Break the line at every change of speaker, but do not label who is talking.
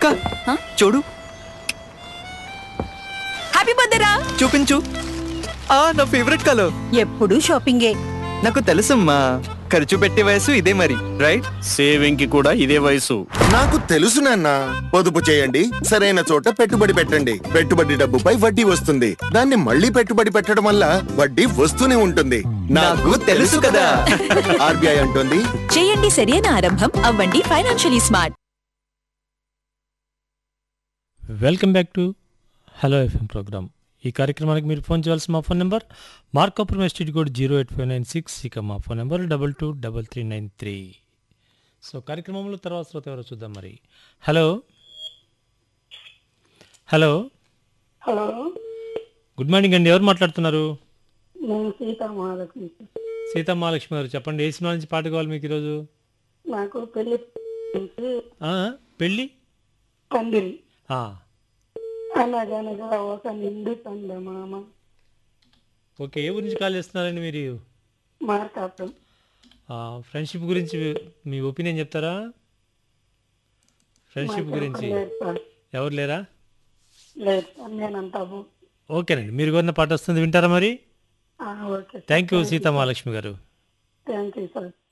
అక్క
హ?
చూడు
హ్యాపీ బర్త్డే రా
చూపించు ఆ నా ఫేవరెట్ కలర్
ఎప్పుడు షాపింగే
నాకు తెలుసమ్మా ఖర్చు పెట్టే వయసు ఇదే మరి రైట్
సేవింగ్ కి కూడా ఇదే వయసు
నాకు తెలుసు నాన్న పొదుపు చేయండి సరైన చోట పెట్టుబడి పెట్టండి పెట్టుబడి డబ్బుపై వడ్డీ వస్తుంది దాన్ని మళ్ళీ పెట్టుబడి పెట్టడం వల్ల వడ్డీ వస్తూనే ఉంటుంది
నాకు తెలుసు కదా.
ఆర్బీఐ అంటుంది
చేయండి సరైన ఆరంభం అవ్వండి financially smart
welcome back to Hello FM program ఈ కార్యక్రమానికి మీరు ఫోన్ చేయాల్సిన మా phone number Markapuram STD code zero eight five nine six ఇక మా phone number double two double three nine three so కార్యక్రమంలో తర్వాత శ్రోత ఎవరో చూద్దాం మరి hello hello
hello
good morning అండి ఎవరు మాట్లాడుతున్నారు
నేను సీతామహాలక్ష్మి
సీతా మహాలక్ష్మి గారు చెప్పండి ఏ సినిమా నుంచి పాట కావాలి మీకు ఈరోజు
నాకు పెళ్లి నుంచి
ఆ, పెళ్ళి
పందిరి
ఆ,
అనగనగా ఒక నిండు చందమామ
ఓకే ఏ గురించి కాల్ చేస్తున్నారండి మీరు
మార్కాపురం
ఫ్రెండ్షిప్ గురించి మీ ఒపీనియన్ చెప్తారా ఫ్రెండ్షిప్ గురించి
లేదు సార్
ఎవరు లేరా
లేదు సార్ నేనంతా బు-
ఓకేనండి మీరు కోరిన పాట వస్తుంది వింటారా మరి
ఆ, okay
thank you Seetha Mahalakshmi garu
thank you sir